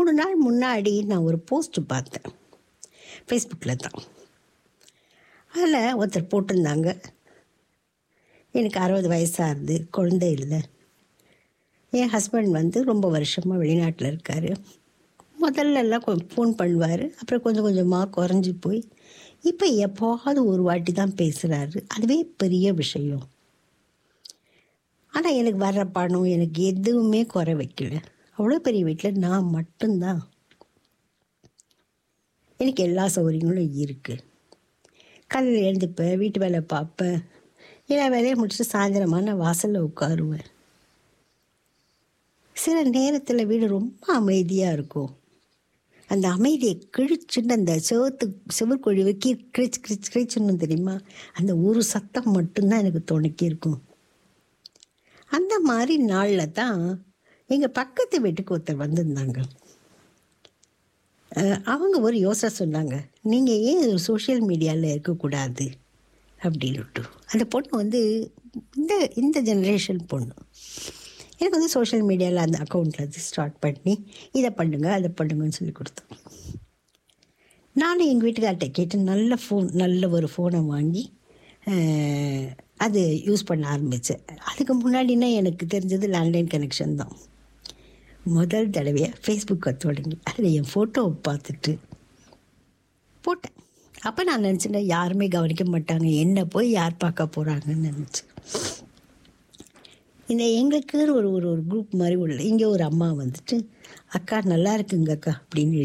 மூணு நாள் முன்னாடி நான் ஒரு போஸ்ட் பார்த்தேன் ஃபேஸ்புக்கில் தான் அதில் ஒருத்தர் போட்டிருந்தாங்க எனக்கு அறுபது வயசாகுது குழந்தை இல்லை என் ஹஸ்பண்ட் வந்து ரொம்ப வருஷமாக வெளிநாட்டில் இருக்கார் முதல்ல எல்லாம் ஃபோன் பண்ணுவார் அப்புறம் கொஞ்சம் கொஞ்சமாக குறைஞ்சி போய் இப்போ எப்போவாவது ஒரு வாட்டி தான் பேசுகிறாரு அதுவே பெரிய விஷயம் ஆனால் எனக்கு வர்ற பணம் எனக்கு எதுவுமே குறை வைக்கல அவ்வளோ பெரிய வீட்டில் நான் மட்டும்தான் எனக்கு எல்லா சௌகரியங்களும் இருக்குது காலையில் எழுந்துப்பேன் வீட்டு வேலை பார்ப்பேன் எல்லா வேலையை முடிச்சுட்டு சாயந்தரமாக நான் வாசலில் உட்காருவேன் சில நேரத்தில் வீடு ரொம்ப அமைதியாக இருக்கும் அந்த அமைதியை கிழிச்சுன்னு அந்த செவத்து செவற்கொழி வைக்கி கிழிச்சு கிழிச்சு கிழிச்சுன்னு தெரியுமா அந்த ஒரு சத்தம் மட்டும்தான் எனக்கு துணைக்கி இருக்கும் அந்த மாதிரி நாளில் தான் எங்கள் பக்கத்து வீட்டுக்கு ஒருத்தர் வந்திருந்தாங்க அஹ் அவங்க ஒரு யோசனை சொன்னாங்க நீங்கள் ஏன் சோஷியல் மீடியாவில் இருக்கக்கூடாது அப்படின்னுட்டு அந்த பொண்ணு வந்து இந்த இந்த ஜெனரேஷன் பொண்ணு எனக்கு வந்து சோஷியல் மீடியாவில் அந்த அக்கௌண்ட்டில் அது ஸ்டார்ட் பண்ணி இதை பண்ணுங்க அதை பண்ணுங்கன்னு சொல்லி கொடுத்தோம் நானும் எங்கள் வீட்டுக்கார்ட்ட கேட்டு நல்ல ஃபோன் நல்ல ஒரு ஃபோனை வாங்கி அஹ், அது யூஸ் பண்ண ஆரம்பித்தேன் அதுக்கு முன்னாடினா எனக்கு தெரிஞ்சது லேண்ட்லைன் கனெக்ஷன் தான் முதல் தடவையாக ஃபேஸ்புக்கை தொடங்கி அதில் என் ஃபோட்டோவை பார்த்துட்டு போட்டேன் அப்போ நான் நினச்சேன் யாருமே கவனிக்க மாட்டாங்க என்ன போய் யார் பார்க்க போகிறாங்கன்னு நினச்சேன் இந்த எங்களுக்குன்னு ஒரு ஒரு ஒரு குரூப் மாதிரி உள்ள இங்கே ஒரு அம்மா வந்துட்டு அக்கா நல்லா இருக்குங்க அக்கா அப்படின்னு